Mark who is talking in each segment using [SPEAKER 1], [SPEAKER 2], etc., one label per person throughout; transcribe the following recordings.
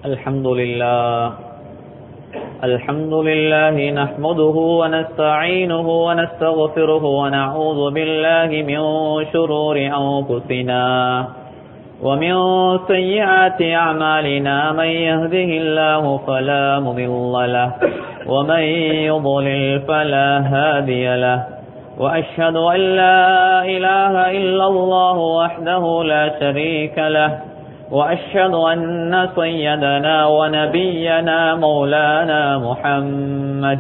[SPEAKER 1] الحمد لله الحمد لله نحمده ونستعينه ونستغفره ونعوذ بالله من شرور أنفسنا ومن سيئات أعمالنا من يهده الله فلا مضل له ومن يضلل فلا هادي له وأشهد أن لا إله إلا الله وحده لا شريك له وأشهد أن سيدنا ونبينا مولانا محمد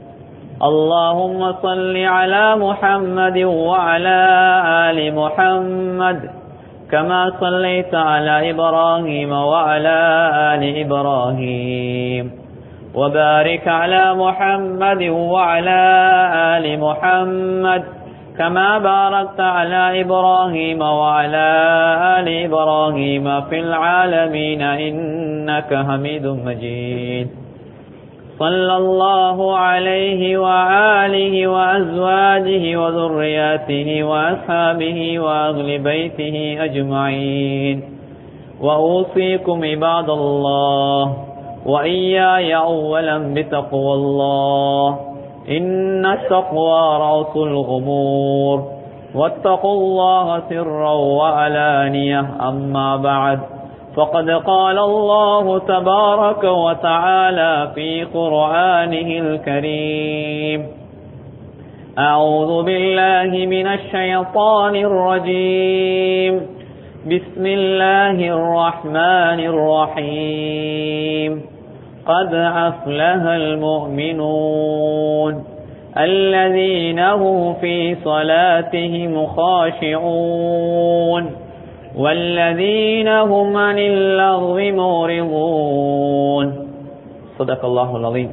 [SPEAKER 1] اللهم صل على محمد وعلى آل محمد كما صليت على إبراهيم وعلى آل إبراهيم وبارك على محمد وعلى آل محمد كما باركت على إبراهيم وعلى آل إبراهيم في العالمين إنك حميد مجيد صلى الله عليه وآله وأزواجه وذرياته وأصحابه وأهل بيته أجمعين وأوصيكم عباد الله وإياي أولا بتقوى الله إن التقوى رأس الغمور واتقوا الله سرا وعلانية أما بعد فقد قال الله تبارك وتعالى في قرآنه الكريم أعوذ بالله من الشيطان الرجيم بسم الله الرحمن الرحيم قد أفلح المؤمنون الذين هم في صلاتهم خاشعون والذين هم عن اللغو معرضون صدق الله العظيم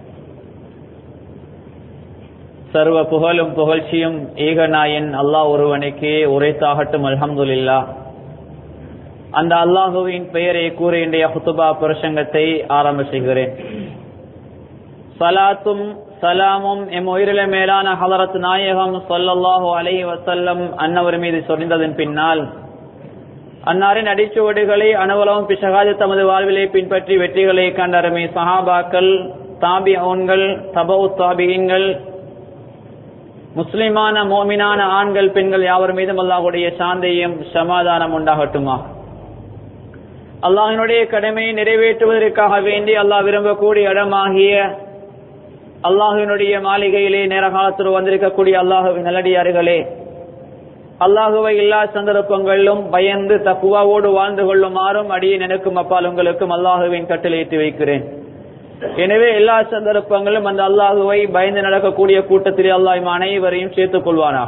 [SPEAKER 1] சர்வ புகழும் புகழ்ச்சியும் ஏகநாயன் அல்லாஹ் ஒருவனுக்கே உரைத்தாகட்டும் அல்ஹம்துலில்லா அந்த அல்லாஹுவின் பெயரை கூற இன்றைய ஹுத்துபா பிரசங்கத்தை ஆரம்ப செய்கிறேன் சலாத்தும் சலாமும் எம் உயிரில மேலான ஹலரத் நாயகம் சொல்லல்லாஹு அலைஹி வசல்லம் அன்னவர் மீது சொரிந்ததன் பின்னால் அன்னாரின் அடிச்சுவடுகளை அனுவலகம் பிசகாது தமது வாழ்விலை பின்பற்றி வெற்றிகளை கண்டருமே சஹாபாக்கள் தாபி ஓன்கள் தபவு தாபியன்கள் முஸ்லிமான மோமினான ஆண்கள் பெண்கள் யாவர் மீதும் அல்லாஹுடைய சாந்தையும் சமாதானம் உண்டாகட்டுமா அல்லாஹினுடைய கடமையை நிறைவேற்றுவதற்காக வேண்டி அல்லாஹ் விரும்பக்கூடிய இடமாகிய அல்லாஹினுடைய மாளிகையிலே நேர காலத்தில் வந்திருக்கக்கூடிய அல்லாஹுவின் நல்லடியார்களே அல்லாஹுவை எல்லா சந்தர்ப்பங்களிலும் பயந்து தக்குவாவோடு வாழ்ந்து கொள்ளுமாறும் அடியே நினைக்கும் அப்பால் உங்களுக்கும் அல்லாஹுவின் கட்டளையிட்டு வைக்கிறேன் எனவே எல்லா சந்தர்ப்பங்களும் அந்த அல்லாஹுவை பயந்து நடக்கக்கூடிய கூட்டத்திலே அல்லாஹ் அனைவரையும் சேர்த்துக் கொள்வானா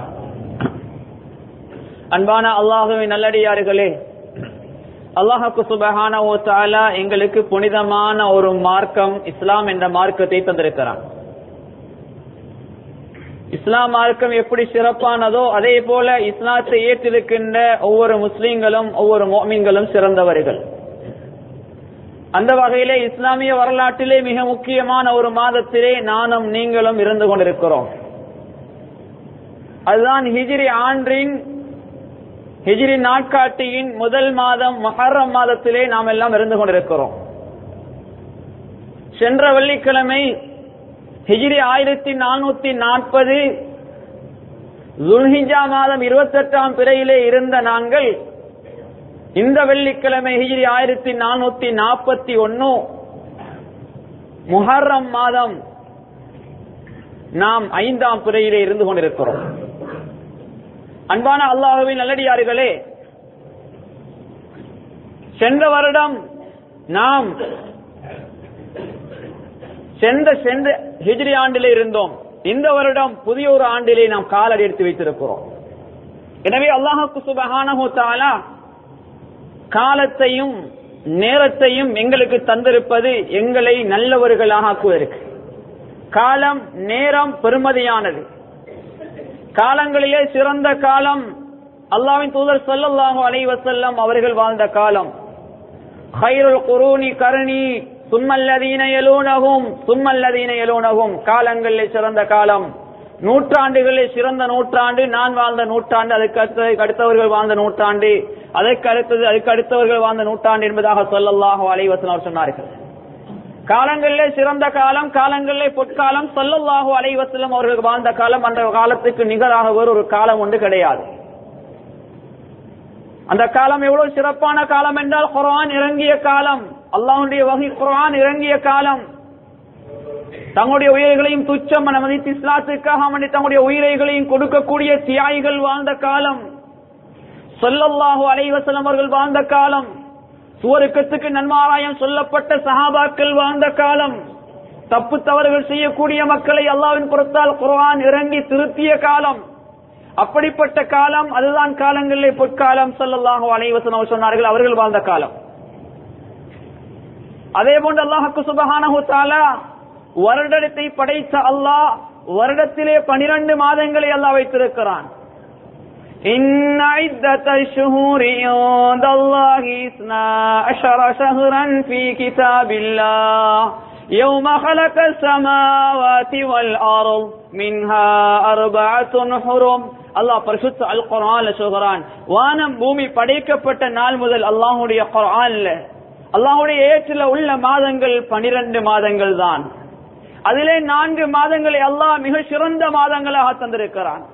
[SPEAKER 1] அன்பான அல்லாஹுவின் நல்லடியார்களே அல்லாஹுக்கு சுபஹான ஓ தாலா எங்களுக்கு புனிதமான ஒரு மார்க்கம் இஸ்லாம் என்ற மார்க்கத்தை தந்திருக்கிறான் இஸ்லாம் மார்க்கம் எப்படி சிறப்பானதோ அதே போல இஸ்லாத்தை ஏற்றிருக்கின்ற ஒவ்வொரு முஸ்லீம்களும் ஒவ்வொரு மோமீன்களும் சிறந்தவர்கள் அந்த வகையிலே இஸ்லாமிய வரலாற்றிலே மிக முக்கியமான ஒரு மாதத்திலே நானும் நீங்களும் இருந்து கொண்டிருக்கிறோம் அதுதான் ஹிஜிரி ஆண்டின் ஹிஜிரி நாட்காட்டியின் முதல் மாதம் மஹர்ரம் மாதத்திலே நாம் எல்லாம் இருந்து கொண்டிருக்கிறோம் சென்ற வெள்ளிக்கிழமை ஹிஜிரி ஆயிரத்தி நானூத்தி நாற்பது துல்ஹிஜா மாதம் இருபத்தி எட்டாம் பிறையிலே இருந்த நாங்கள் இந்த வெள்ளிக்கிழமை ஹிஜிரி ஆயிரத்தி நானூத்தி நாற்பத்தி ஒன்னு முஹர்ரம் மாதம் நாம் ஐந்தாம் பிறையிலே இருந்து கொண்டிருக்கிறோம் அன்பான அல்லாஹுவின் நல்லடியார்களே சென்ற வருடம் நாம் சென்ற சென்ற ஹிஜ்ரி ஆண்டிலே இருந்தோம் இந்த வருடம் புதிய ஒரு ஆண்டிலே நாம் காலடி எடுத்து வைத்திருக்கிறோம் எனவே அல்லாஹுக்கு சுபஹானஹு தாலா காலத்தையும் நேரத்தையும் எங்களுக்கு தந்திருப்பது எங்களை நல்லவர்களாக ஆக்குவதற்கு காலம் நேரம் பெருமதியானது காலங்களிலே சிறந்த காலம் அல்லாவின் தூதர் சொல்லல்லாஹு அலை வசல்லம் அவர்கள் வாழ்ந்த காலம் ஹைருல் குரூனி கருணி சும்மல்லதீன எலூனகும் சும்மல்லதீன எலூனகும் காலங்களில் சிறந்த காலம் நூற்றாண்டுகளில் சிறந்த நூற்றாண்டு நான் வாழ்ந்த நூற்றாண்டு அதுக்கு அடுத்த- அடுத்தவர்கள் வாழ்ந்த நூற்றாண்டு அதற்கு அடுத்தது அதுக்கு அடுத்தவர்கள் வாழ்ந்த நூற்றாண்டு என்பதாக சொல்லல்லாஹு அலைவசன் அவர் சொன்னார்கள் காலங்களிலே சிறந்த காலம் காலங்களிலே பொற்காலம் சொல்லல்லாஹு அலைவசலம் அவர்கள் வாழ்ந்த காலம் அந்த காலத்துக்கு நிகராக வேறு ஒரு காலம் ஒன்று கிடையாது அந்த காலம் எவ்வளவு சிறப்பான காலம் என்றால் குர்ஆன் இறங்கிய காலம் அல்லாஹ்வுடைய வகை குர்ஆன் இறங்கிய காலம் தங்களுடைய உயிர்களையும் துச்சம் என மதித்து இஸ்லாத்துக்காக வேண்டி தங்களுடைய உயிரைகளையும் கொடுக்கக்கூடிய தியாகிகள் வாழ்ந்த காலம் சொல்லல்லாஹு அலைவசலம் அவர்கள் வாழ்ந்த காலம் சுவருக்கத்துக்கு நன்மாராயம் சொல்லப்பட்ட சஹாபாக்கள் வாழ்ந்த காலம் தப்பு தவறுகள் செய்யக்கூடிய மக்களை அல்லாவின் புறத்தால் குர்ஆன் இறங்கி திருத்திய காலம் அப்படிப்பட்ட காலம் அதுதான் காலங்களிலே பொற்காலம் சொல்லல்லாஹு அலைவசனம் அவர் சொன்னார்கள் அவர்கள் வாழ்ந்த காலம் அதே போன்று அல்லாஹுக்கு சுபஹானஹு தஆலா வருடத்தை படைத்த அல்லாஹ் வருடத்திலே பனிரெண்டு மாதங்களை அல்லாஹ் வைத்திருக்கிறான் إن عدة الشهور عند الله اثنا عشر شهرا في كتاب الله يوم خلق السماوات والأرض منها أربعة حرم அல்லாஹ் பரிசுத்த அல் குர்ஆன்ல சொல்கிறான் வானம் பூமி படைக்கப்பட்ட நாள் முதல் அல்லாஹ்வுடைய குர்ஆன்ல அல்லாஹ்வுடைய ஏற்றில் உள்ள மாதங்கள் பனிரெண்டு மாதங்கள் தான் அதிலே நான்கு மாதங்களை அல்லாஹ் மிக சிறந்த மாதங்களாக தந்திருக்கிறான்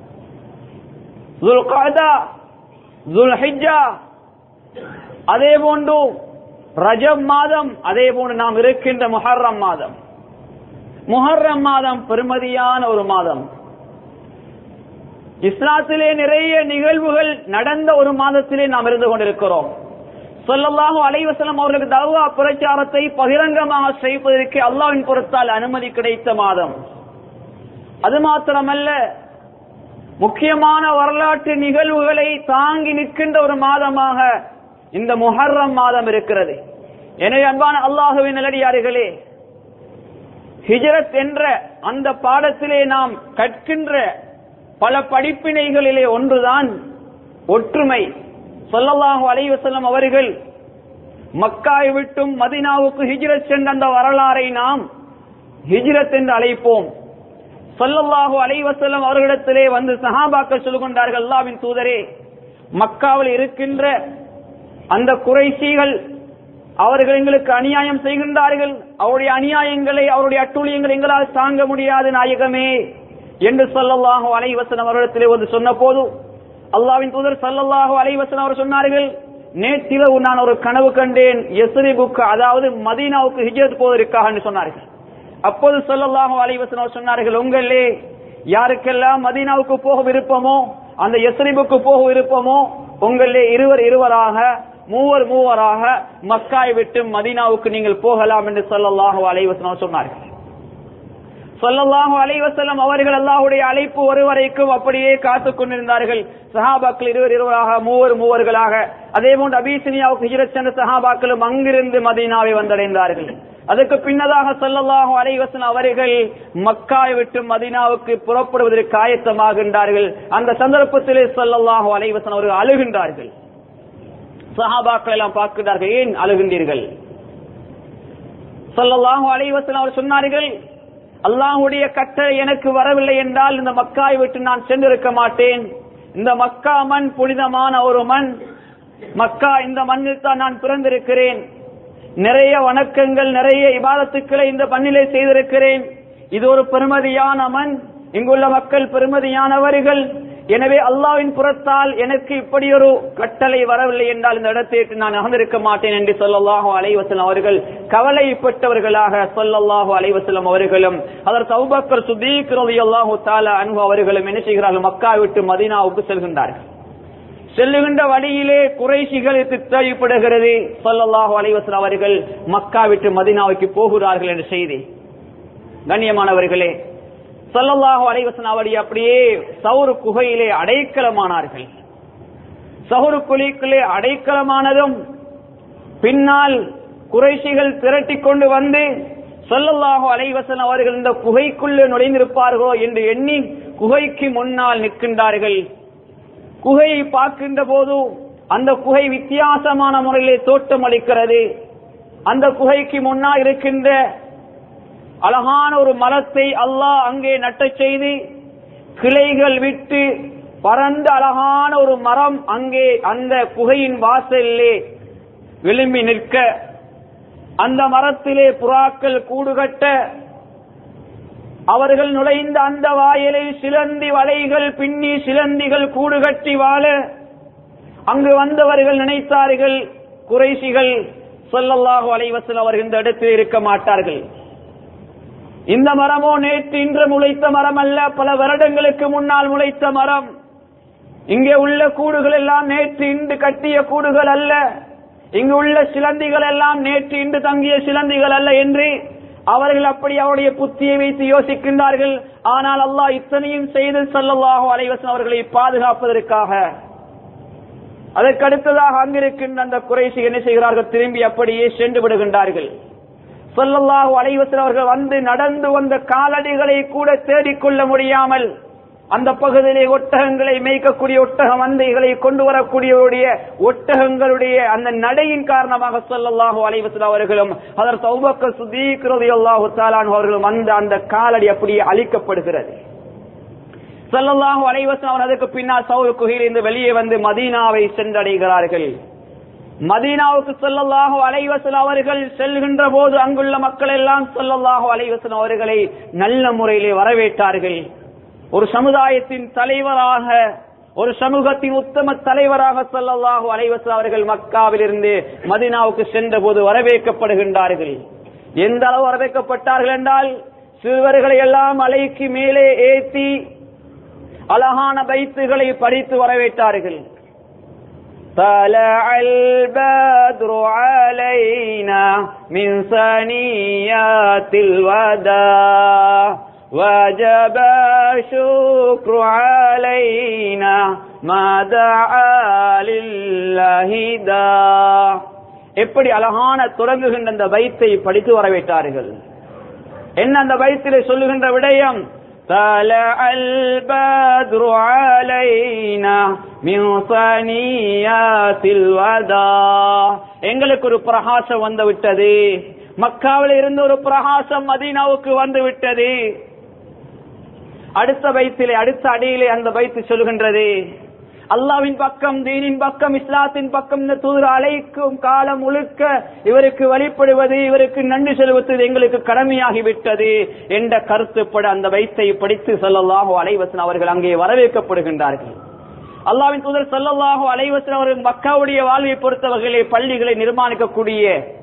[SPEAKER 1] துல்காதா துல்ஹிஜ்ஜா அதே போன்று ரஜப் மாதம் அதே போன்று நாம் இருக்கின்ற முஹர்ரம் மாதம் முஹர்ரம் மாதம் பெருமதியான ஒரு மாதம் இஸ்லாத்திலே நிறைய நிகழ்வுகள் நடந்த ஒரு மாதத்திலே நாம் இருந்து கொண்டிருக்கிறோம் சொல்லல்லாஹு அலைவசலம் அவர்களுக்கு தவா பிரச்சாரத்தை பகிரங்கமாக செய்வதற்கு அல்லாவின் பொறுத்தால் அனுமதி கிடைத்த மாதம் அது மாத்திரமல்ல முக்கியமான வரலாற்று நிகழ்வுகளை தாங்கி நிற்கின்ற ஒரு மாதமாக இந்த முஹர்ரம் மாதம் இருக்கிறது எனவே அன்பான அல்லாஹுவின் நிலடியார்களே ஹிஜரத் என்ற அந்த பாடத்திலே நாம் கற்கின்ற பல படிப்பினைகளிலே ஒன்றுதான் ஒற்றுமை சொல்லல்லாஹு அலைவசல்லம் அவர்கள் மக்காய் விட்டும் மதினாவுக்கு ஹிஜ்ரத் சென்ற அந்த வரலாறை நாம் ஹிஜ்ரத் என்று அழைப்போம் சொல்லல்லாஹு அலைவசல்லம் அவர்களிடத்திலே வந்து சஹாபாக்கள் சொல்லுகின்றார்கள் அல்லாவின் தூதரே மக்காவில் இருக்கின்ற அந்த குறைசிகள் அவர்கள் எங்களுக்கு அநியாயம் செய்கின்றார்கள் அவருடைய அநியாயங்களை அவருடைய அட்டூழியங்களை எங்களால் தாங்க முடியாது நாயகமே என்று சொல்லல்லாஹு அலைவசனம் அவரிடத்திலே வந்து சொன்ன போது அல்லாவின் தூதர் சல்லல்லாஹு அலைவசன் அவர் சொன்னார்கள் நேற்றிரவு நான் ஒரு கனவு கண்டேன் எஸ்ரிபுக்கு அதாவது மதீனாவுக்கு ஹிஜரத் போவதற்காக என்று சொன்னார்கள் அப்போது சொல்லல்லாஹு அலைவசன் அவர் சொன்னார்கள் உங்களே யாருக்கெல்லாம் மதீனாவுக்கு போக விருப்பமோ அந்த எஸ்ரிபுக்கு போக விருப்பமோ உங்களே இருவர் இருவராக மூவர் மூவராக மக்காய் விட்டு மதீனாவுக்கு நீங்கள் போகலாம் என்று சொல்லல்லாஹு அலைவசன் அவர் சொன்னார்கள் சொல்லல்லாஹு அலைவசல்லம் அவர்கள் அல்லாஹுடைய அழைப்பு ஒருவரைக்கும் அப்படியே காத்துக் கொண்டிருந்தார்கள் சஹாபாக்கள் இருவர் இருவராக மூவர் மூவர்களாக அதே போன்று அபிசினியாவுக்கு ஹிஜரத் சென்ற சஹாபாக்களும் அங்கிருந்து மதீனாவை வந்தடைந்தார்கள் அதற்கு பின்னதாக சொல்லல்லாஹு அலைவசன் அவர்கள் மக்காய் விட்டு மதீனாவுக்கு புறப்படுவதற்கு ஆயத்தமாகின்றார்கள் அந்த சந்தர்ப்பத்திலே சொல்லல்லாஹு அலைவசன் அவர்கள் அழுகின்றார்கள் சஹாபாக்கள் எல்லாம் பார்க்கிறார்கள் ஏன் அழுகின்றீர்கள் சொல்லல்லாஹு அலைவசன் அவர் சொன்னார்கள் அல்லாஹுடைய கட்டளை எனக்கு வரவில்லை என்றால் இந்த மக்காய் விட்டு நான் சென்றிருக்க மாட்டேன் இந்த மக்கா மண் புனிதமான ஒரு மண் மக்கா இந்த மண்ணில் தான் நான் பிறந்திருக்கிறேன் நிறைய வணக்கங்கள் நிறைய இபாதத்துக்களை இந்த மண்ணிலே செய்திருக்கிறேன் இது ஒரு பெருமதியான மண் இங்குள்ள மக்கள் பெருமதியானவர்கள் எனவே அல்லாவின் புறத்தால் எனக்கு இப்படி ஒரு கட்டளை வரவில்லை என்றால் இந்த இடத்திற்கு நான் அகர்ந்திருக்க மாட்டேன் என்று சொல்லல்லாஹு அலைவசலம் அவர்கள் கவலைப்பட்டவர்களாக சொல்லல்லாஹு அலைவசலம் அவர்களும் அதற்கு அவுபக்கர் சுதீக் ரலியல்லாஹு தாலா அன்பு அவர்களும் என்ன செய்கிறார்கள் மக்கா விட்டு மதீனாவுக்கு செல்கின்றார்கள் செல்லுகின்ற வழியிலே குறைசிகளுக்கு தேவைப்படுகிறது சொல்லல்லாஹு அலைவசலம் அவர்கள் மக்கா விட்டு மதீனாவுக்கு போகிறார்கள் என்ற செய்தி கண்ணியமானவர்களே சல்லல்லாஹு அலைவசன் அவடி அப்படியே சவுரு குகையிலே அடைக்கலமானார்கள் சவுரு குழிக்குள்ளே அடைக்கலமானதும் பின்னால் குறைசிகள் திரட்டி கொண்டு வந்து சொல்லல்லாஹு அலைவசன் அவர்கள் இந்த குகைக்குள்ளே நுழைந்திருப்பார்களோ என்று எண்ணி குகைக்கு முன்னால் நிற்கின்றார்கள் குகையை பார்க்கின்ற போது அந்த குகை வித்தியாசமான முறையிலே தோட்டம் அளிக்கிறது அந்த குகைக்கு முன்னால் இருக்கின்ற அழகான ஒரு மரத்தை அல்லாஹ் அங்கே நட்டச் செய்து கிளைகள் விட்டு பரந்த அழகான ஒரு மரம் அங்கே அந்த குகையின் வாசலிலே விளிம்பி நிற்க அந்த மரத்திலே புறாக்கள் கூடுகட்ட அவர்கள் நுழைந்த அந்த வாயிலை சிலந்தி வலைகள் பின்னி சிலந்திகள் கூடுகட்டி வாழ அங்கு வந்தவர்கள் நினைத்தார்கள் குறைசிகள் சொல்லல்லாஹு அலைவசல் அவர்கள் இந்த இடத்தில் இருக்க மாட்டார்கள் இந்த மரமோ நேற்று இன்று முளைத்த மரம் அல்ல பல வருடங்களுக்கு முன்னால் முளைத்த மரம் இங்கே உள்ள கூடுகள் எல்லாம் நேற்று இன்று கட்டிய கூடுகள் அல்ல இங்கு உள்ள சிலந்திகள் எல்லாம் நேற்று இன்று தங்கிய சிலந்திகள் அல்ல என்று அவர்கள் அப்படி அவருடைய புத்தியை வைத்து யோசிக்கின்றார்கள் ஆனால் அல்லாஹ் இத்தனையும் செய்து சல்லல்லாஹு அலைவசன் அவர்களை பாதுகாப்பதற்காக அதற்கு அடுத்ததாக அங்கிருக்கின்ற அந்த குறைசி என்ன செய்கிறார்கள் திரும்பி அப்படியே சென்று விடுகின்றார்கள் சொல்லல்லாஹு அலைவசன் அவர்கள் வந்து நடந்து வந்த காலடிகளை கூட தேடிக்கொள்ள முடியாமல் அந்த பகுதியிலே ஒட்டகங்களை மேய்க்கக்கூடிய ஒட்டக மந்தைகளை கொண்டு வரக்கூடிய ஒட்டகங்களுடைய அந்த நடையின் காரணமாக சொல்லல்லாஹு அலைவசன் அவர்களும் அதற்கு சௌபக்க சுதீக்கிறது அல்லாஹு தாலான் அவர்களும் அந்த அந்த காலடி அப்படியே அழிக்கப்படுகிறது சல்லல்லாஹு அலைவசன் அவர் அதற்கு பின்னால் சவுல் குகையிலிருந்து வெளியே வந்து மதீனாவை சென்றடைகிறார்கள் மதீனாவுக்கு சொல்லல்லாஹு அலைவசன் அவர்கள் செல்கின்ற போது அங்குள்ள மக்கள் எல்லாம் சொல்லல்லாஹு அலைவசன் அவர்களை நல்ல முறையிலே வரவேற்றார்கள் ஒரு சமுதாயத்தின் தலைவராக ஒரு சமூகத்தின் உத்தம தலைவராக சொல்லல்லாஹு அலைவசன் அவர்கள் மக்காவில் இருந்து மதீனாவுக்கு சென்ற போது வரவேற்கப்படுகின்றார்கள் எந்த அளவு வரவேற்கப்பட்டார்கள் என்றால் சிறுவர்களை எல்லாம் அலைக்கு மேலே ஏற்றி அழகான பைத்துகளை படித்து வரவேற்றார்கள் طلع البدر علينا من ثنيات الوداع وجب الشكر علينا ما دعا لله داع எப்படி அழகான தொடங்குகின்ற அந்த பைத்தை படித்து வரவேற்றார்கள் என்ன அந்த பைத்திலே சொல்லுகின்ற விடயம் طلع البدر علينا من ثنيات الوداع எங்களுக்கு ஒரு பிரகாசம் வந்து விட்டது மக்காவில் இருந்து ஒரு பிரகாசம் மதீனாவுக்கு வந்து விட்டது அடுத்த பைத்திலே அடுத்த அடியிலே அந்த பைத்து சொல்கின்றது அல்லாவின் பக்கம் தீனின் பக்கம் இஸ்லாத்தின் பக்கம் இந்த தூதர் அழைக்கும் காலம் முழுக்க இவருக்கு வழிபடுவது இவருக்கு நன்றி செலுத்துவது எங்களுக்கு கடமையாகிவிட்டது என்ற கருத்துப்பட அந்த வைத்தை படித்து சொல்லலாக அலைவசன் அவர்கள் அங்கே வரவேற்கப்படுகின்றார்கள் அல்லாவின் தூதர் சொல்லல்லாஹு அலைவசன் அவர்கள் மக்காவுடைய வாழ்வை பொறுத்த வகையிலே பள்ளிகளை நிர்மாணிக்கக்கூடிய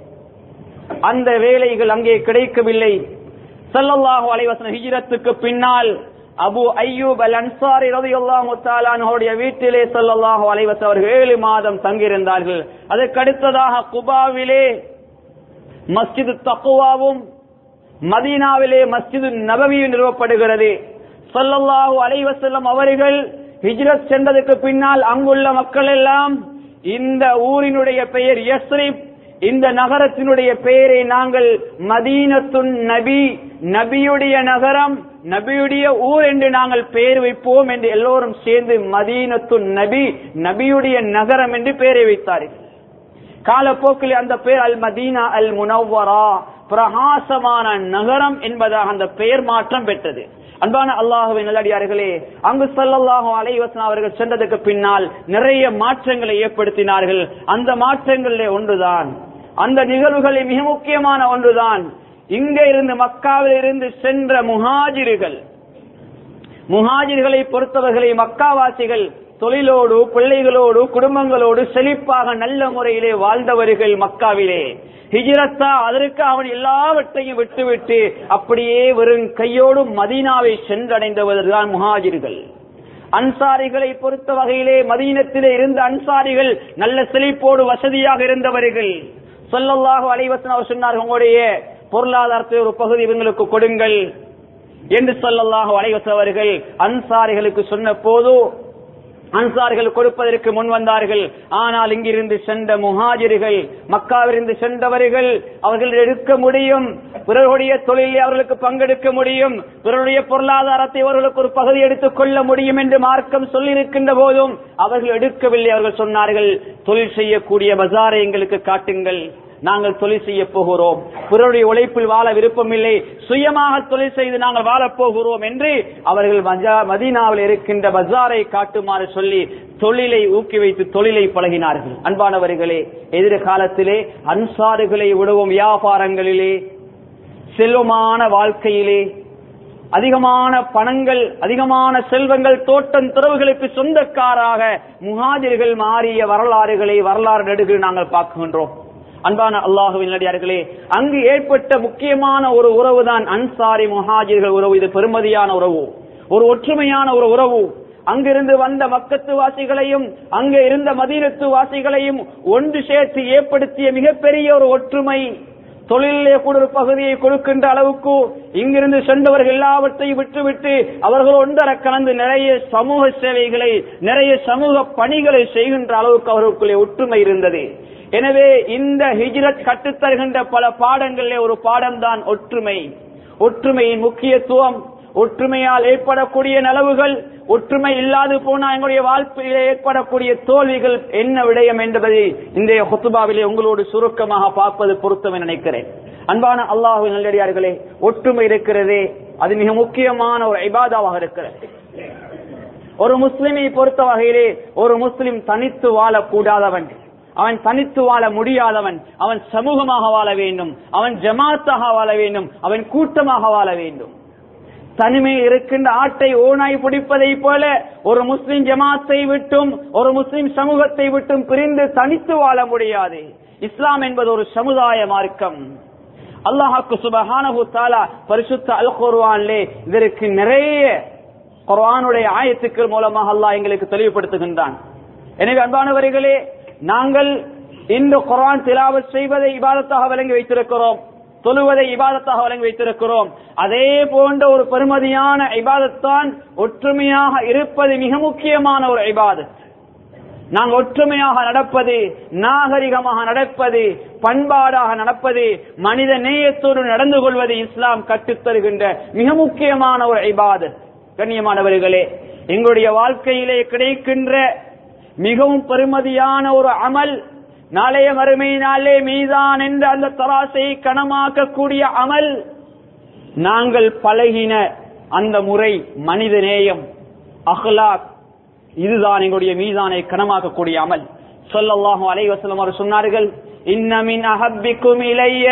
[SPEAKER 1] அந்த வேலைகள் அங்கே கிடைக்கவில்லை சல்லல்லாஹு அலைவசன் ஹிஜ்ரத்துக்கு பின்னால் அபு ஐயூப் அல் அன்சாரி ரதியுல்லாஹு தஆலானுடைய வீட்டிலே ஸல்லல்லாஹு அலைஹி வஸல்லம் அவர்கள் ஏழு மாதம் தங்கியிருந்தார்கள் அதற்கு அடுத்ததாக குபாவிலே மஸ்ஜிது தக்குவாவும் மதீனாவிலே மஸ்ஜிது நபவியும் நிறுவப்படுகிறது ஸல்லல்லாஹு அலைஹி வஸல்லம் அவர்கள் ஹிஜ்ரத் சென்றதற்கு பின்னால் அங்குள்ள மக்கள் எல்லாம் இந்த ஊரினுடைய பெயர் யஸ்ரிப் இந்த நகரத்தினுடைய பெயரை நாங்கள் மதீனத்துன் நபி நபியுடைய நகரம் நபியுடைய ஊர் என்று நாங்கள் பெயர் வைப்போம் என்று எல்லோரும் சேர்ந்து மதீனத்துன் நபி நபியுடைய நகரம் என்று பெயரை வைத்தார்கள் காலப்போக்கில் அந்த பெயர் அல் மதீனா அல் முனவரா பிரகாசமான நகரம் என்பதாக அந்த பெயர் மாற்றம் பெற்றது அன்பான அல்லாஹுவின் நல்லடியார்களே அங்கு சல்லல்லாஹு அலைவசன் அவர்கள் சென்றதுக்கு பின்னால் நிறைய மாற்றங்களை ஏற்படுத்தினார்கள் அந்த மாற்றங்களிலே ஒன்றுதான் அந்த நிகழ்வுகளில் மிக முக்கியமான ஒன்றுதான் இங்க இருந்து மக்காவில் இருந்து சென்ற முஹாஜிர்கள் முஹாஜிர்களை பொறுத்தவர்களை மக்காவாசிகள் தொழிலோடு பிள்ளைகளோடு குடும்பங்களோடு செழிப்பாக நல்ல முறையிலே வாழ்ந்தவர்கள் மக்காவிலே ஹிஜிரத்தா அதற்கு அவன் எல்லாவற்றையும் விட்டுவிட்டு அப்படியே வெறும் கையோடு மதீனாவை சென்றடைந்தவர்கள் முஹாஜிர்கள் அன்சாரிகளை பொறுத்த வகையிலே மதீனத்திலே இருந்த அன்சாரிகள் நல்ல செழிப்போடு வசதியாக இருந்தவர்கள் சொல்லல்லாக அலைவசன் அவர் சொன்னார் உங்களுடைய பொருளாதாரத்தை ஒரு பகுதி இவங்களுக்கு கொடுங்கள் என்று சொல்லல்லாக அலைவசன் அவர்கள் அன்சாரிகளுக்கு சொன்ன போது அன்சார்கள் கொடுப்பதற்கு முன் வந்தார்கள் ஆனால் இங்கிருந்து சென்ற முஹாஜிர்கள் மக்காவிலிருந்து சென்றவர்கள் அவர்கள் எடுக்க முடியும் பிறருடைய தொழிலை அவர்களுக்கு பங்கெடுக்க முடியும் பிறருடைய பொருளாதாரத்தை அவர்களுக்கு ஒரு பகுதி எடுத்துக் கொள்ள முடியும் என்று மார்க்கம் சொல்லியிருக்கின்ற போதும் அவர்கள் எடுக்கவில்லை அவர்கள் சொன்னார்கள் தொழில் செய்யக்கூடிய பஜாரை எங்களுக்கு காட்டுங்கள் நாங்கள் தொழில் செய்ய போகிறோம் பிறருடைய உழைப்பில் வாழ விருப்பமில்லை சுயமாக தொழில் செய்து நாங்கள் வாழப் போகிறோம் என்று அவர்கள் மஜா- மதீனாவில் இருக்கின்ற பஜாரை காட்டுமாறு சொல்லி தொழிலை ஊக்கி வைத்து தொழிலை பழகினார்கள் அன்பானவர்களே எதிர்காலத்திலே அன்சாறுகளை விடுவோம் வியாபாரங்களிலே செல்வமான வாழ்க்கையிலே அதிகமான பணங்கள் அதிகமான செல்வங்கள் தோட்டம் துறவுகளுக்கு சொந்தக்காராக முஹாஜிர்கள் மாறிய வரலாறுகளை வரலாறு நடுகள் நாங்கள் பார்க்கின்றோம் அன்பான அல்லாஹுவின் நடிகார்களே அங்கு ஏற்பட்ட முக்கியமான ஒரு உறவுதான் அன்சாரி முஹாஜிர்கள் உறவு இது பெருமதியான உறவு ஒரு ஒற்றுமையான ஒரு உறவு அங்கிருந்து வந்த மக்கத்து வாசிகளையும் அங்கே இருந்த மதீனத்து வாசிகளையும் ஒன்று சேர்த்து ஏற்படுத்திய மிகப்பெரிய ஒரு ஒற்றுமை தொழிலே கூட ஒரு பகுதியை கொடுக்கின்ற அளவுக்கு இங்கிருந்து சென்றவர்கள் எல்லாவற்றையும் விட்டுவிட்டு அவர்கள் ஒன்றர கலந்து நிறைய சமூக சேவைகளை நிறைய சமூக பணிகளை செய்கின்ற அளவுக்கு அவர்களுக்குள்ளே ஒற்றுமை இருந்தது எனவே இந்த ஹிஜ்ரத் கற்றுத்தருகின்ற பல பாடங்களிலே ஒரு பாடம்தான் ஒற்றுமை ஒற்றுமையின் முக்கியத்துவம் ஒற்றுமையால் ஏற்படக்கூடிய நலவுகள் ஒற்றுமை இல்லாது போனா எங்களுடைய வாழ்க்கையிலே ஏற்படக்கூடிய தோல்விகள் என்ன விடயம் என்பதை இன்றைய ஹுத்துபாவிலே உங்களோடு சுருக்கமாக பார்ப்பது பொருத்தம் என நினைக்கிறேன் அன்பான அல்லாஹு நல்லடியார்களே ஒற்றுமை இருக்கிறதே அது மிக முக்கியமான ஒரு இபாதாவாக இருக்கிறது ஒரு முஸ்லிமை பொறுத்த வகையிலே ஒரு முஸ்லிம் தனித்து வாழக்கூடாதவன் அவன் தனித்து வாழ முடியாதவன் அவன் சமூகமாக வாழ வேண்டும் அவன் ஜமாத்தாக வாழ வேண்டும் அவன் கூட்டமாக வாழ வேண்டும் தனிமையில் இருக்கின்ற ஆட்டை ஓனாய் பிடிப்பதை போல ஒரு முஸ்லிம் ஜமாத்தை விட்டும் ஒரு முஸ்லிம் சமூகத்தை விட்டும் பிரிந்து தனித்து வாழ முடியாது இஸ்லாம் என்பது ஒரு சமுதாய மார்க்கம் அல்லாஹாக்கு சுபஹானஹு தாலா பரிசுத்த அல் குர்ஆனிலே இதற்கு நிறைய குர்ஆனுடைய ஆயத்துக்கள் மூலமாக அல்லாஹ் எங்களுக்கு தெளிவுபடுத்துகின்றான் எனவே அன்பானவர்களே நாங்கள் இந்த குர்ஆன் திலாவத் செய்வதை இபாதத்தாக விளங்கி வைத்திருக்கிறோம் தொழுவதை இபாதத்தாக வழங்கி வைத்திருக்கிறோம் அதே போன்ற ஒரு பெருமதியான இபாதத்தான் ஒற்றுமையாக இருப்பது மிக முக்கியமான ஒரு இபாதத் நாங்கள் ஒற்றுமையாக நடப்பது நாகரிகமாக நடப்பது பண்பாடாக நடப்பது மனித நேயத்தோடு நடந்து கொள்வது இஸ்லாம் கற்றுத்தருகின்ற மிக முக்கியமான ஒரு இபாதத் கண்ணியமானவர்களே எங்களுடைய வாழ்க்கையிலே கிடைக்கின்ற மிகவும் பெருமதியான ஒரு அமல் நாளைய மறுமையினாலே மீதான் என்ற அந்த தராசை கனமாக்கக்கூடிய அமல் நாங்கள் பழகின அந்த முறை மனித நேயம் அஹ்லாக் இதுதான் எங்களுடைய மீதானை கனமாக்கக்கூடிய அமல் சொல்லல்லாஹு அலைஹி வஸல்லம் அவர் சொன்னார்கள் இன்ன மின் அஹப்பிக்கும் இலைய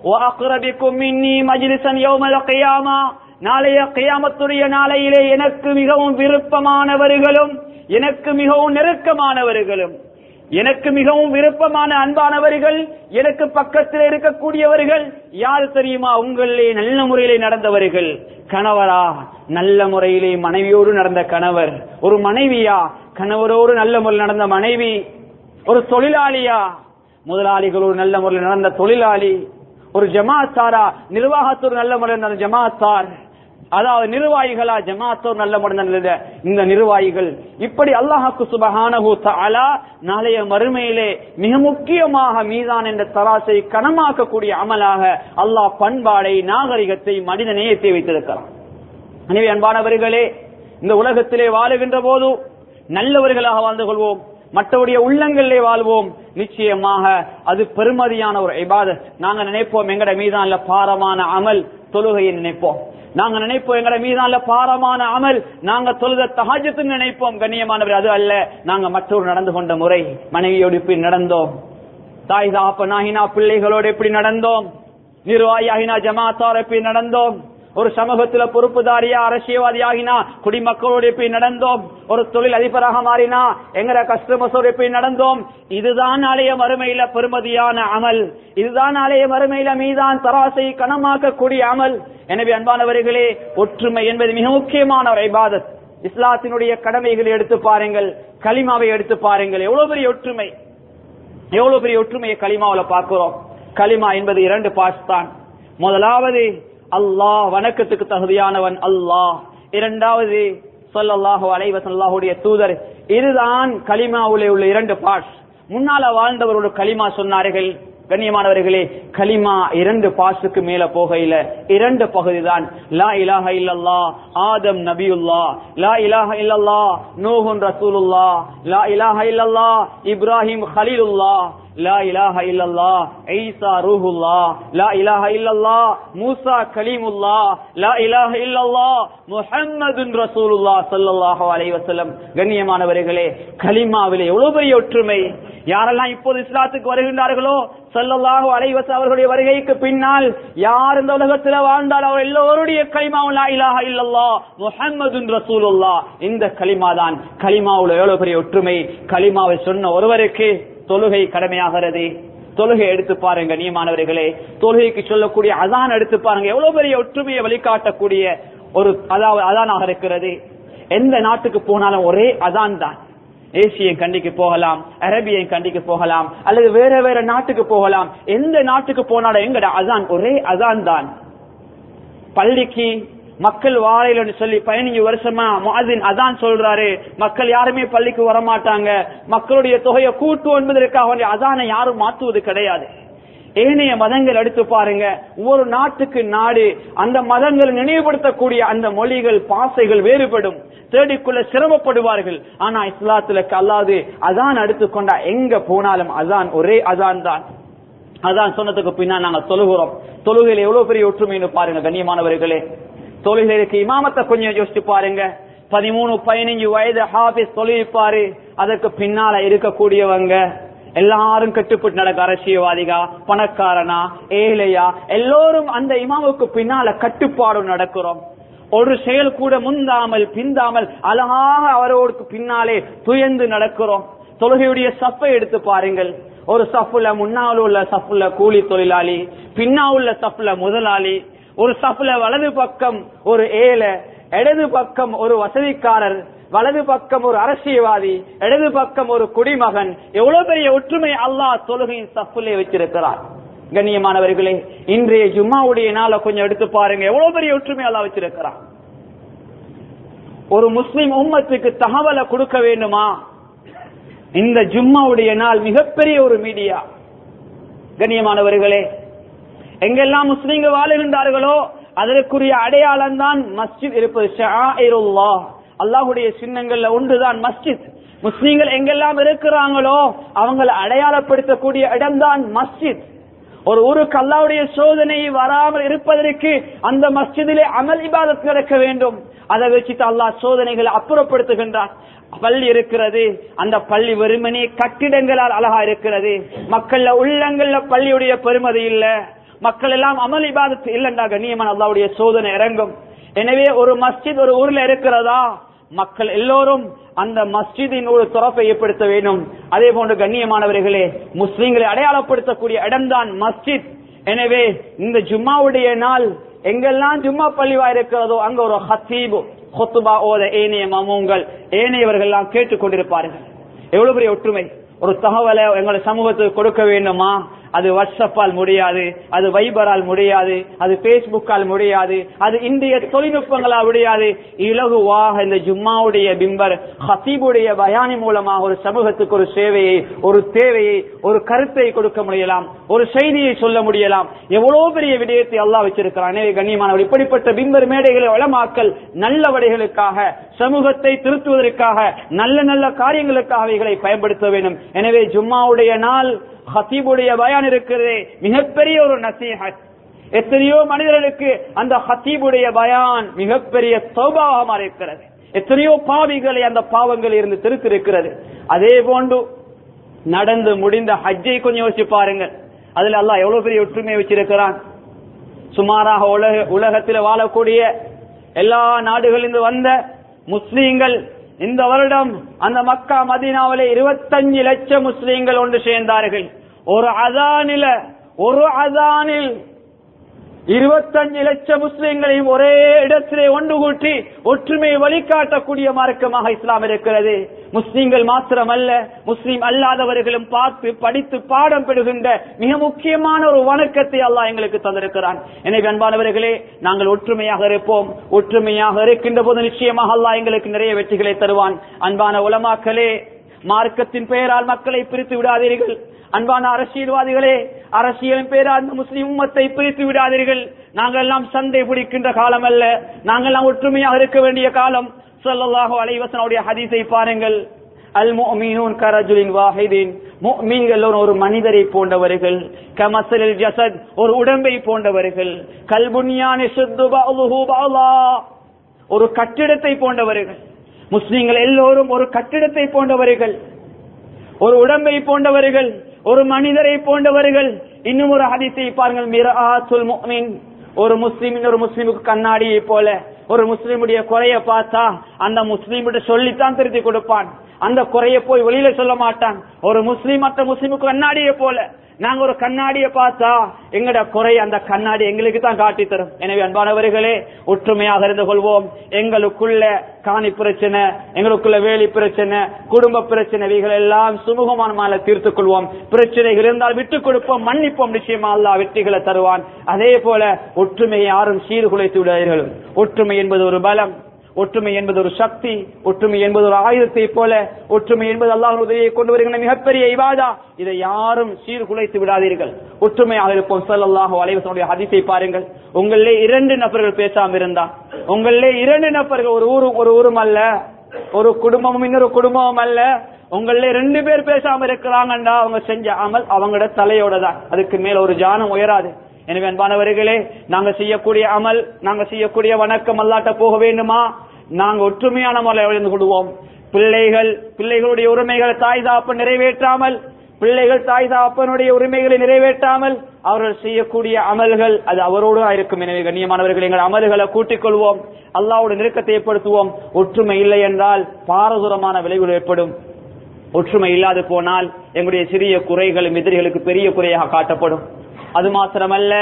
[SPEAKER 1] وأقربكم مني مجلسا يوم القيامة நாளைய கியாமத்துடைய நாளையிலே எனக்கு மிகவும் விருப்பமானவர்களும் எனக்கு மிகவும் நெருக்கமானவர்களும் எனக்கு மிகவும் விருப்பமான அன்பானவர்கள் எனக்கு பக்கத்தில் இருக்கக்கூடியவர்கள் யார் தெரியுமா உங்களிலே நல்ல முறையிலே நடந்தவர்கள் கணவரா நல்ல முறையிலே மனைவியோடு நடந்த கணவர் ஒரு மனைவியா கணவரோடு நல்ல முறையில் நடந்த மனைவி ஒரு தொழிலாளியா முதலாளிகளோடு நல்ல முறையில் நடந்த தொழிலாளி ஒரு ஜமாத்தாரா நிர்வாகத்தோடு நல்ல முறையில் நடந்த ஜமாத்தார் அதாவது நிர்வாகிகளா ஜமாத்தோர் நல்ல முறையில் இந்த நிர்வாகிகள் இப்படி அல்லாஹாக்கு சுபஹானஹு தஆலா நாளைய மறுமையிலே மிக முக்கியமாக மீதான் என்ற தராசை கனமாக்கக்கூடிய அமலாக அல்லாஹ் பண்பாடை நாகரிகத்தை மனித நேயத்தை வைத்திருக்கிறான் எனவே அன்பானவர்களே இந்த உலகத்திலே வாழுகின்ற போது நல்லவர்களாக வாழ்ந்து கொள்வோம் மற்றவருடைய உள்ளங்களிலே வாழ்வோம் நிச்சயமாக அது பெருமதியான ஒரு இபாதத் நாங்க நினைப்போம் எங்கட மீதான்ல பாரமான அமல் தொழுகையை நினைப்போம் நாங்க நினைப்போம் எங்கட மீதான்ல பாரமான அமல் நாங்க தொழுத தஹஜத்துன்னு நினைப்போம் கண்ணியமானவர் அது அல்ல நாங்க மற்றொரு நடந்து கொண்ட முறை மனைவியோடு எப்படி நடந்தோம் தாய் தாப்பனாகினா பிள்ளைகளோடு எப்படி நடந்தோம் நிர்வாகியாகினா ஜமாத்தார் எப்படி நடந்தோம் ஒரு சமூகத்துல பொறுப்புதாரியா அரசியல்வாதி ஆகினா குடிமக்களோடு எப்படி நடந்தோம் ஒரு தொழில் அதிபராக மாறினா எங்கட கஸ்டமர்ஸோடு எப்படி நடந்தோம் இதுதான் நாளைய மறுமையில பெருமதியான அமல் இதுதான் நாளைய மறுமையில மீதான் தராசை கனமாக்கக்கூடிய அமல் எனவே அன்பானவர்களே ஒற்றுமை என்பது மிக முக்கியமான ஒரு இபாதத் இஸ்லாத்தினுடைய கடமைகளை எடுத்து பாருங்கள் கலிமாவை எடுத்து பாருங்கள் எவ்வளவு பெரிய ஒற்றுமை எவ்வளவு பெரிய ஒற்றுமையை கலிமாவில பார்க்கிறோம் கலிமா என்பது இரண்டு பார்ட்ஸ் தான் முதலாவது அல்லாஹ் வணக்கத்துக்கு தகுதியானவன் அல்லாஹ் இரண்டாவது சொல்லல்லாஹு அலைவசல்லாஹுடைய தூதர் இதுதான் கலிமாவுலே உள்ள இரண்டு பார்ட்ஸ் முன்னால வாழ்ந்தவரோட கலிமா சொன்னார்கள் கண்ணியமானவர்களே கலிமா இரண்டு பாசுக்கு மேல போகையில இரண்டு பகுதி தான் லா இலாஹ இல்லல்லா ஆதம் நபியுல்லா லா இலாஹ இல்லல்லா நூஹுன் ரசூலுல்லா லா இலாஹ இல்லல்லா இப்ராஹிம் ஹலீலுல்லா லா இலாஹ இல்லல்லா ஈசா ரூஹுல்லா லா இலாஹ இல்லல்லா மூசா கலீமுல்லா லா இலாஹ இல்லல்லா முஹம்மதுன் ரசூலுல்லா ஸல்லல்லாஹு அலைஹி வஸல்லம் கண்ணியமானவர்களே கலிமாவிலே எவ்வளவு பெரிய ஒற்றுமை யாரெல்லாம் இப்போது இஸ்லாத்துக்கு வருகின்றார்களோ ஸல்லல்லாஹு அலைஹி வஸல்லம் அவர்களுடைய வருகைக்கு பின்னால் யார் இந்த உலகத்தில் வாழ்ந்தால் அவர் எல்லோருடைய கலிமாவும் லா இலாஹ இல்லல்லா முஹம்மதுன் ரசூலுல்லா இந்த கலிமா தான் கலிமாவுல எவ்வளவு பெரிய ஒற்றுமை கலிமாவை சொன்ன ஒருவருக்கு தொழுகை கடமையாகிறது தொழுகை எடுத்து பாருங்க நியமானவர்களே தொழுகைக்கு சொல்லக்கூடிய அதான் எடுத்து பாருங்க எவ்வளவு பெரிய ஒற்றுமையை வழிகாட்டக்கூடிய ஒரு அதாவது அதானாக இருக்கிறது எந்த நாட்டுக்கு போனாலும் ஒரே அதான் தான் ஏசிய கண்டிக்கு போகலாம் அரேபியை கண்டிக்கு போகலாம் அல்லது வேற வேற நாட்டுக்கு போகலாம் எந்த நாட்டுக்கு போனாலும் எங்கட அதான் ஒரே அதான் தான் பள்ளிக்கு மக்கள் வாழையில சொல்லி பதினஞ்சு வருஷமா முஅதின் அதான் சொல்றாரு மக்கள் யாருமே பள்ளிக்கு வரமாட்டாங்க மக்களுடைய தொகையை கூட்டு என்பதற்காக வேண்டிய அதானை யாரும் மாற்றுவது கிடையாது ஏனைய மதங்கள் எடுத்து பாருங்க ஒவ்வொரு நாட்டுக்கு நாடு அந்த மதங்கள் நினைவுபடுத்தக்கூடிய அந்த மொழிகள் பாசைகள் வேறுபடும் தேடிக்குள்ள சிரமப்படுவார்கள் ஆனா இஸ்லாத்துல அல்லாது அதான் எடுத்துக்கொண்டா எங்க போனாலும் அதான் ஒரே அதான் தான் அதான் சொன்னதுக்கு பின்னா நாங்க தொழுகிறோம் தொழுகையில எவ்வளவு பெரிய ஒற்றுமைன்னு பாருங்க கண்ணியமானவர்களே தொழுகைக்கு இமாமத்தை கொஞ்சம் யோசிச்சு பாருங்க பதிமூணு பதினஞ்சு வயது ஹாபிஸ் தொழிற்பாரு அதற்கு பின்னால இருக்கக்கூடியவங்க எல்லாரும் கட்டுப்பட்டு நடக்க அரசியல்வாதிகா பணக்காரனா ஏழையா எல்லோரும் அந்த இமாமுக்கு பின்னால கட்டுப்பாடு நடக்கிறோம் ஒரு செயல் கூட முந்தாமல் பிந்தாமல் அழகாக அவரோடு பின்னாலே துயர்ந்து நடக்கிறோம் தொழுகையுடைய சப்பை எடுத்து பாருங்கள் ஒரு சப்புல முன்னால் உள்ள சப்புல கூலி தொழிலாளி பின்னா உள்ள சப்புல முதலாளி ஒரு சப்புல வலது பக்கம் ஒரு ஏழை இடது பக்கம் ஒரு வசதிக்காரர் வலது பக்கம் ஒரு அரசியல்வாதி இடது பக்கம் ஒரு குடிமகன் எவ்வளவு பெரிய ஒற்றுமை அல்லாஹ் தொழுகையின் சப்புலே வச்சிருக்கிறார் கண்ணியமானவர்களே இன்றைய ஜும்மாவுடைய நாளை கொஞ்சம் எடுத்து பாருங்க எவ்வளவு பெரிய ஒற்றுமை அல்லாஹ் வச்சிருக்கிறார் ஒரு முஸ்லிம் உம்மத்துக்கு தகவலை கொடுக்க வேண்டுமா இந்த ஜும்மாவுடைய நாள் மிகப்பெரிய ஒரு மீடியா கண்ணியமானவர்களே எங்கெல்லாம் முஸ்லீம்கள் வாழுகின்றார்களோ அதற்குரிய அடையாளம் தான் மஸ்ஜித் இருப்பது ஷாஇருல்லாஹ் அல்லாஹுடைய சின்னங்கள்ல ஒன்றுதான் மஸ்ஜித் முஸ்லீம்கள் எங்கெல்லாம் இருக்கிறாங்களோ அவங்களை அடையாளப்படுத்தக்கூடிய இடம்தான் மஸ்ஜித் ஒரு ஊருக்கு அல்லாவுடைய சோதனை வராமல் இருப்பதற்கு அந்த மஸ்ஜிதிலே அமல் இபாதத் நடக்க வேண்டும் அதை வச்சுட்டு அல்லாஹ் சோதனைகளை அப்புறப்படுத்துகின்றான் பள்ளி இருக்கிறது அந்த பள்ளி வெறுமனே கட்டிடங்களால் அழகா இருக்கிறது மக்கள்ல உள்ளங்கள்ல பள்ளியுடைய பெருமதி இல்ல மக்கள் எல்லாம் அமல் இபாதத்து இல்லண்டா கண்ணியமான அல்லாவுடைய சோதனை இறங்கும் எனவே ஒரு மஸ்ஜித் ஒரு ஊர்ல இருக்கிறதா மக்கள் எல்லோரும் அந்த மஸ்ஜிதின் ஒரு துறப்பை ஏற்படுத்த வேண்டும் அதே போன்று கண்ணியமானவர்களே முஸ்லீம்களை அடையாளப்படுத்தக்கூடிய இடம்தான் மஸ்ஜித் எனவே இந்த ஜும்மாவுடைய நாள் எங்கெல்லாம் ஜும்மா பள்ளிவா இருக்கிறதோ அங்க ஒரு ஹத்தீபு கொத்துபா ஓத ஏனைய மமூங்கள் ஏனையவர்கள் எல்லாம் கேட்டுக் கொண்டிருப்பார்கள் எவ்வளவு பெரிய ஒற்றுமை ஒரு தகவலை எங்களுடைய சமூகத்துக்கு கொடுக்க வேண்டுமா அது வாட்ஸ்அப்பால் முடியாது அது வைபரால் முடியாது அது பேஸ்புக்கால் முடியாது அது இந்திய தொழில்நுட்பங்களால் முடியாது இலகுவாக இந்த ஜும்மாவுடைய பிம்பர் ஹசீபுடைய பயானி மூலமாக ஒரு சமூகத்துக்கு ஒரு சேவையை ஒரு தேவையை ஒரு கருத்தை கொடுக்க முடியலாம் ஒரு செய்தியை சொல்ல முடியலாம் எவ்வளவு பெரிய விடயத்தை அல்லாஹ் வச்சிருக்கிறான் எனவே கண்ணியமானவர் இப்படிப்பட்ட பிம்பர் மேடைகளை வளமாக்கல் நல்ல வடைகளுக்காக சமூகத்தை திருத்துவதற்காக நல்ல நல்ல காரியங்களுக்காக இவைகளை பயன்படுத்த வேண்டும் எனவே ஜும்மாவுடைய நாள் ஹத்தீபுடைய பயான் இருக்கிறதே மிகப்பெரிய ஒரு நசீஹத் எத்தனையோ மனிதர்களுக்கு அந்த ஹத்தீபுடைய பயான் மிகப்பெரிய சௌபாவமாக இருக்கிறது எத்தனையோ பாவிகளை அந்த பாவங்கள் இருந்து திருத்திருக்கிறது அதே போன்று நடந்து முடிந்த ஹஜ்ஜை கொஞ்சம் யோசிச்சு பாருங்க அதுல அல்லாஹ் எவ்வளவு பெரிய ஒற்றுமை வச்சிருக்கிறான் சுமாராக உலக உலகத்தில் வாழக்கூடிய எல்லா நாடுகளிலிருந்து வந்த முஸ்லீம்கள் இந்த வருடம் அந்த மக்கா மதீனாவிலே இருபத்தஞ்சு லட்சம் முஸ்லீம்கள் ஒன்று சேர்ந்தார்கள் ஒரு அதானில ஒரு அதானில் இருபத்தஞ்சு லட்சம் முஸ்லிம்களையும் ஒரே இடத்திலே ஒன்று கூட்டி ஒற்றுமையை வழிகாட்டக்கூடிய மார்க்கமாக இஸ்லாம் இருக்கிறது முஸ்லிம்கள் மாத்திரமல்ல முஸ்லிம் அல்லாதவர்களும் பார்த்து படித்து பாடம் பெறுகின்ற மிக முக்கியமான ஒரு வணக்கத்தை அல்லாஹ் எங்களுக்கு தந்திருக்கிறான் எனவே அன்பானவர்களே நாங்கள் ஒற்றுமையாக இருப்போம் ஒற்றுமையாக இருக்கின்ற போது நிச்சயமாக அல்லாஹ் எங்களுக்கு நிறைய வெற்றிகளை தருவான் அன்பான உலமாக்களே மார்க்கத்தின் பெயரால் மக்களை பிரித்து விடாதீர்கள் அன்பான அரசியல்வாதிகளே அரசியலின் பேரால் அந்த முஸ்லிம் உம்மத்தை பிரித்து விடாதீர்கள் நாங்கள் எல்லாம் சண்டை பிடிக்கின்ற காலம் அல்ல நாங்கள் எல்லாம் ஒற்றுமையாக இருக்க வேண்டிய காலம் சொல்லல்லாஹு அலைவசனுடைய ஹதீஸை பாருங்கள் அல் முஃமினூன் கரஜுலின் வாஹிதின் முஃமின்கள் ஒரு மனிதரை போன்றவர்கள் கமசலில் ஜசத் ஒரு உடம்பை போன்றவர்கள் கல்புன்யானி சுத்து பஅதுஹு பஅலா ஒரு கட்டிடத்தை போன்றவர்கள் முஸ்லிம்கள் எல்லோரும் ஒரு கட்டிடத்தை போன்றவர்கள் ஒரு உடம்பை போன்றவர்கள் ஒரு மனிதரை போன்றவர்கள் இன்னும் ஒரு ஹதீஸை பாருங்கள் மிராத்துல் முஃமின் ஒரு முஸ்லிமின் ஒரு முஸ்லிமுக்கு கண்ணாடியை போல ஒரு முஸ்லிமுடைய குறைய பார்த்தா அந்த முஸ்லீமிட்ட சொல்லித்தான் திருத்தி கொடுப்பான் அந்த குறைய போய் வெளியில சொல்ல மாட்டான் ஒரு முஸ்லீம் மற்ற முஸ்லீமுக்கு கண்ணாடியை போல நாங்க ஒரு கண்ணாடியை பார்த்தா எங்கட குறை அந்த கண்ணாடி எங்களுக்கு தான் காட்டி தரும் எனவே அன்பானவர்களே ஒற்றுமையாக இருந்து கொள்வோம் எங்களுக்குள்ள காணி பிரச்சனை எங்களுக்குள்ள வேலி பிரச்சனை குடும்ப பிரச்சனை இவைகள் எல்லாம் சுமூகமான மாலை தீர்த்துக் கொள்வோம் பிரச்சனைகள் இருந்தால் விட்டுக் கொடுப்போம் மன்னிப்போம் நிச்சயமா அல்லா வெற்றிகளை தருவான் அதே போல ஒற்றுமையை யாரும் சீர்குலைத்து விடாதீர்கள் ஒற்றுமை என்பது ஒரு பலம் ஒற்றுமை என்பது ஒரு சக்தி ஒற்றுமை என்பது ஒரு ஆயுதத்தை போல ஒற்றுமை என்பது அல்லாஹ் உதவியை கொண்டு வருகின்ற மிகப்பெரிய இவாதா இதை யாரும் சீர்குலைத்து விடாதீர்கள் ஒற்றுமையாக இருப்போம் ஸல்லல்லாஹு அலைஹி வஸல்லம் ஹதீஸை பாருங்கள் உங்களிலே இரண்டு நபர்கள் பேசாம இருந்தா உங்களிலே இரண்டு நபர்கள் ஒரு ஊரும் ஒரு ஊரும் அல்ல ஒரு குடும்பமும் இன்னொரு குடும்பமும் அல்ல உங்களிலே ரெண்டு பேர் பேசாம இருக்கிறாங்கண்டா அவங்க செஞ்ச அமல் அவங்களோட தலையோட தான் அதுக்கு மேல ஒரு ஜானம் உயராது எனவே அன்பானவர்களே நாங்க செய்யக்கூடிய அமல் நாங்க செய்யக்கூடிய வணக்கம் அல்லாட்ட போக வேண்டுமா நாங்க ஒற்றுமையான முறையில் எழுந்து கொள்வோம் பிள்ளைகள் பிள்ளைகளுடைய உரிமைகளை தாய் தாப்பன் நிறைவேற்றாமல் பிள்ளைகள் தாய் தாப்பனுடைய உரிமைகளை நிறைவேற்றாமல் அவர்கள் செய்யக்கூடிய அமல்கள் அது அவரோடு இருக்கும் எனவே கண்ணியமானவர்கள் எங்கள் அமல்களை கூட்டிக் கொள்வோம் அல்லாவோட நெருக்கத்தை ஏற்படுத்துவோம் ஒற்றுமை இல்லை என்றால் பாரதூரமான விளைவுகள் ஏற்படும் ஒற்றுமை இல்லாது போனால் எங்களுடைய சிறிய குறைகளும் எதிரிகளுக்கு பெரிய குறையாக காட்டப்படும் அது மாத்திரமல்ல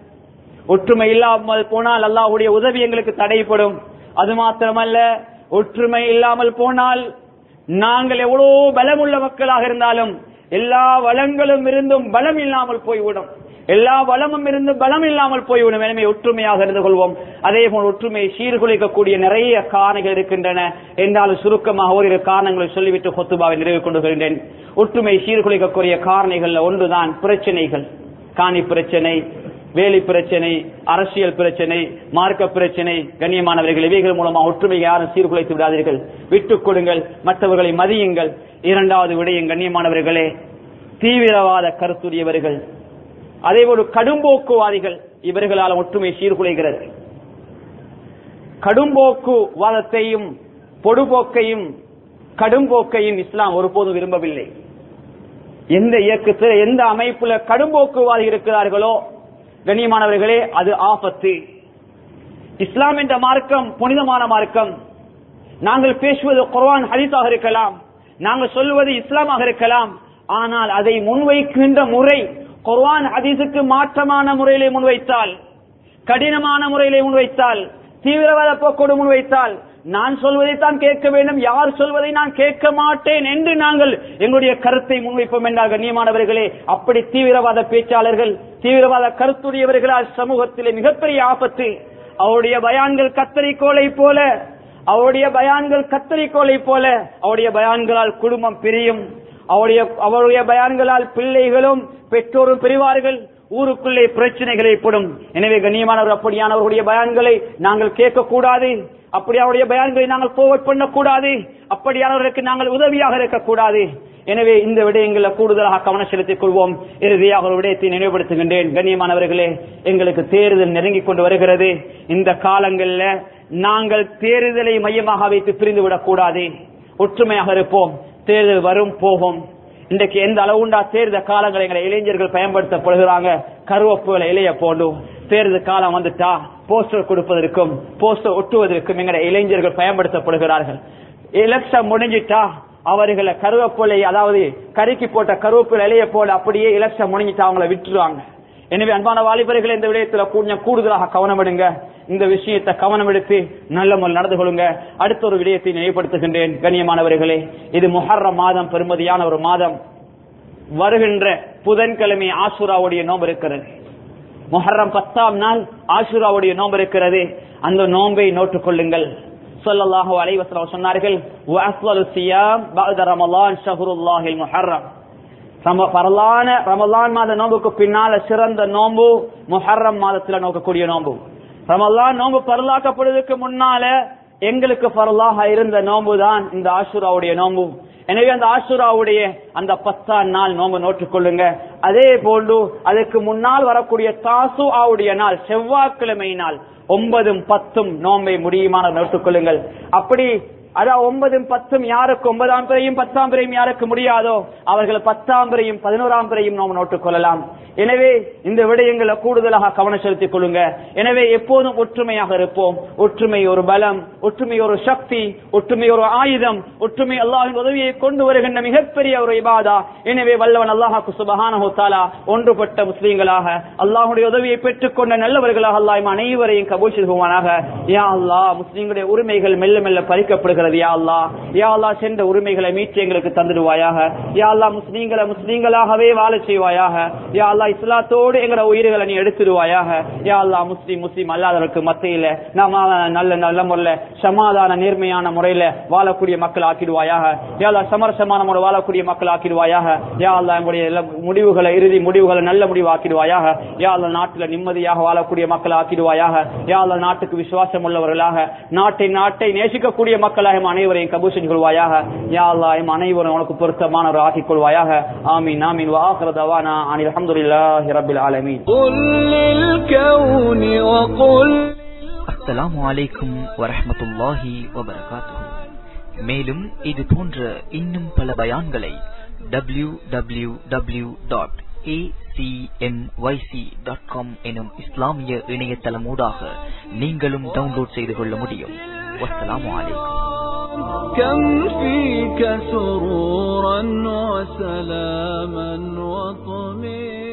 [SPEAKER 1] ஒற்றுமை இல்லாமல் போனால் அல்லாஹுடைய உதவி எங்களுக்கு தடைப்படும் அது மாத்திரமல்ல ஒற்றுமை இல்லாமல் போனால் நாங்கள் எவ்வளவு பலமுள்ள மக்களாக இருந்தாலும் எல்லா வளங்களும் இருந்தும் பலம் இல்லாமல் போய்விடும் எல்லா வளமும் இருந்து பலம் இல்லாமல் போய்விடும் எனவே ஒற்றுமையாக இருந்து கொள்வோம் அதே போல் ஒற்றுமையை சீர்குலைக்கக்கூடிய நிறைய காரணங்கள் இருக்கின்றன என்றாலும் சுருக்கமாக ஓரிரு காரணங்களை சொல்லிவிட்டு கொத்துபாவை நிறைவு கொண்டு வருகின்றேன் ஒற்றுமை சீர்குலைக்கக்கூடிய காரணிகள் ஒன்றுதான் பிரச்சனைகள் காணி பிரச்சனை வேலை பிரச்சனை அரசியல் பிரச்சனை மார்க்க பிரச்சனை கண்ணியமானவர்கள் இவைகள் மூலமா ஒற்றுமை யாரும் சீர்குலைத்து விடாதீர்கள் விட்டுக் கொடுங்கள் மற்றவர்களை மதியுங்கள் இரண்டாவது விடயம் கண்ணியமானவர்களே தீவிரவாத கருத்துடையவர்கள் அதே ஒரு கடும்போக்குவாதிகள் இவர்களால் ஒற்றுமை சீர்குலைகிறது கடும்போக்கு வாதத்தையும் பொடுபோக்கையும் கடும்போக்கையும் இஸ்லாம் ஒருபோதும் விரும்பவில்லை எந்த இயக்கத்தில் எந்த அமைப்புல கடும்போக்குவாதி இருக்கிறார்களோ கண்ணியமானவர்களே அது ஆபத்து இஸ்லாம் என்ற மார்க்கம் புனிதமான மார்க்கம் நாங்கள் பேசுவது குர்ஆன் ஹதீஸாக இருக்கலாம் நாங்கள் சொல்லுவது இஸ்லாமாக இருக்கலாம் ஆனால் அதை முன்வைக்கின்ற முறை குர்ஆன் ஹதீஸுக்கு மாற்றமான முறையிலே முன்வைத்தால் கடினமான முறையிலே முன்வைத்தால் தீவிரவாத போக்கோடு முன்வைத்தால் நான் சொல்வதைத்தான் கேட்க வேண்டும் யார் சொல்வதை நான் கேட்க மாட்டேன் என்று நாங்கள் எங்களுடைய கருத்தை முன்வைப்போம் என்றால் கண்ணியமானவர்களே அப்படி தீவிரவாத பேச்சாளர்கள் தீவிரவாத கருத்துடையவர்களால் சமூகத்திலே மிகப்பெரிய ஆபத்து அவருடைய பயான்கள் கத்தரிக்கோளை போல அவருடைய பயான்கள் கத்தரிக்கோளை போல அவருடைய பயான்களால் குடும்பம் பிரியும் அவருடைய அவருடைய பயான்களால் பிள்ளைகளும் பெற்றோரும் பிரிவார்கள் ஊருக்குள்ளே பிரச்சனைகள் ஏற்படும் எனவே கண்ணியமானவர் அப்படியானவர்களுடைய பயான்களை நாங்கள் கேட்கக்கூடாது அப்படி அவருடைய பயான்களை நாங்கள் போவட் பண்ணக்கூடாது அப்படியானவர்களுக்கு நாங்கள் உதவியாக இருக்கக்கூடாது எனவே இந்த விடயங்களை கூடுதலாக கவனம் செலுத்திக் கொள்வோம் இறுதியாக ஒரு விடயத்தை நினைவுபடுத்துகின்றேன் கண்ணியமானவர்களே எங்களுக்கு தேர்தல் நெருங்கிக் கொண்டு வருகிறது இந்த காலங்களில் நாங்கள் தேர்தலை மையமாக வைத்து பிரிந்து விடக்கூடாது ஒற்றுமையாக இருப்போம் தேர்தல் வரும் போகும் இன்றைக்கு எந்த அளவுண்டா தேர்தல் காலங்களை எங்களை இளைஞர்கள் பயன்படுத்தப்படுகிறாங்க கருவப்புகளை இளைய போண்டு தேர்தல் காலம் வந்துட்டா போஸ்டர் கொடுப்பதற்கும் போஸ்டர் ஒட்டுவதற்கும் எங்களை இளைஞர்கள் பயன்படுத்தப்படுகிறார்கள் எலெக்ஷன் முடிஞ்சிட்டா அவர்களை கருவேப்பிலை அதாவது கறிக்கு போட்ட கருவேப்பிலை இலைய போல அப்படியே எலெக்ஷன் முடிஞ்சிட்டா அவங்களை விட்டுருவாங்க எனவே அன்பான வாலிபர்கள் இந்த விடயத்துல கொஞ்சம் கூடுதலாக கவனம் எடுங்க இந்த விஷயத்தை கவனம் எடுத்து நல்ல முறையில் நடந்து கொள்ளுங்க அடுத்த ஒரு விடயத்தை நினைவுபடுத்துகின்றேன் கண்ணியமானவர்களே இது முஹர்ரம் மாதம் பெருமதியான ஒரு மாதம் வருகின்ற புதன்கிழமை ஆசுராவுடைய நோம்பு இருக்கிறது முஹர்ரம் பத்தாம் நாள் ஆசுராவுடைய நோம்பு இருக்கிறது அந்த நோன்பை நோட்டுக் கொள்ளுங்கள் சொல்லல்லாஹு அலைவசலம் சொன்னார்கள் வஅஃலு சியாம் பஅத ரமலான் ஷஹ்ருல்லாஹில் முஹர்ரம் ரம- பரலான ரமலான் மாத நோம்புக்கு பின்னால சிறந்த நோம்பு முஹர்ரம் மாதத்துல நோக்கக்கூடிய நோம்பு ரமலான் நோம்பு பரலாக்கப்படுவதற்கு முன்னால எங்களுக்கு பரலாக இருந்த நோன்பு தான் இந்த ஆஷுராவுடைய நோன்பு எனவே அந்த ஆஷுராவுடைய அந்த பத்தாம் நாள் நோன்பு நோட்டுக் கொள்ளுங்க அதே போன்று அதுக்கு முன்னால் வரக்கூடிய தாசு ஆவுடைய நாள் செவ்வாய்க்கிழமை நாள் ஒன்பதும் பத்தும் நோன்பை முடியுமான நோட்டுக் கொள்ளுங்கள் அப்படி அதான் ஒன்பதும் பத்தும் யாருக்கு ஒன்பதாம் பிறையும் பத்தாம் பிறையும் யாருக்கு முடியாதோ அவர்கள் பத்தாம் பிறையும் பதினோராம் பிறையும் நாம் நோட்டுக் கொள்ளலாம் எனவே இந்த விடயங்களை கூடுதலாக கவனம் செலுத்திக் கொள்ளுங்க எனவே எப்போதும் ஒற்றுமையாக இருப்போம் ஒற்றுமை ஒரு பலம் ஒற்றுமை ஒரு சக்தி ஒற்றுமை ஒரு ஆயுதம் ஒற்றுமை அல்லாஹின் உதவியை கொண்டு வருகின்ற மிகப்பெரிய ஒரு இபாதா எனவே வல்லவன் அல்லாஹாக்கு சுபஹானஹு தஆலா ஒன்றுபட்ட முஸ்லீம்களாக அல்லாஹ்வுடைய உதவியை பெற்றுக்கொண்ட நல்லவர்களாக அல்லாஹ் இம் அனைவரையும் கபூல் செய்துவானாக யா அல்லாஹ் முஸ்லீம்களுடைய உரிமைகள் மெல்ல மெல்ல பறிக்கப்படுகிறது யா அல்லாஹ் யா அல்லாஹ் சென்ற உரிமைகளை மீட்டு எங்களுக்கு தந்துடுவாயாக யா அல்லாஹ் முஸ்லீம்களை முஸ்லீம்களாகவே வாழச் செய்வாயாக யா அல்லாஹ் இஸ்லாத்தோடு எங்களோட உயிர்களை நீ எடுத்துடுவாயாக யா அல்லாஹ் முஸ்லீம் முஸ்லீம் அல்லாதவருக்கு மத்தியில நாம நல்ல நல்ல முறையில சமாதான நேர்மையான முறையில வாழக்கூடிய மக்கள் ஆக்கிடுவாயாக யா அல்லாஹ் சமரசமான முறை வாழக்கூடிய மக்கள் ஆக்கிடுவாயாக யா அல்லாஹ் எங்களுடைய எல்லா முடிவுகளை இறுதி முடிவுகளை நல்ல முடிவு ஆக்கிடுவாயாக யா அல்லாஹ் நாட்டுல நிம்மதியாக வாழக்கூடிய மக்கள் ஆக்கிடுவாயாக யா அல்லாஹ் நாட்டுக்கு விசுவாசம் உள்ளவர்களாக நாட்டை நாட்டை நேசிக்கக்கூடிய மக்களாக எம் அனைவரையும் கபூல் செஞ்சு கொள்வாயாக யா அல்லாஹ் எம் அனைவரும் உனக்கு பொருத்தமானவர் ஆக்கிக் கொள்வாயாக ஆமீன் ஆமீன் வாஹிர தவானா அனில் அல்ஹம்துலில்லாஹி ரப்பில் ஆலமீன்
[SPEAKER 2] قل للكون وقل
[SPEAKER 3] அஸ்ஸலாமு அலைக்கும் வரஹ்மத்துல்லாஹி வபரகாத்துஹு மேலும் இது போன்ற இன்னும் பல பயான்களை W W W dot dot com எனும் இஸ்லாமிய இணையதளமூடாக நீங்களும் டவுன்லோட் செய்து கொள்ள முடியும் வஸ்ஸலாமு அலைக்கும்
[SPEAKER 2] كم فيك سرورا وسلاما وطمئنا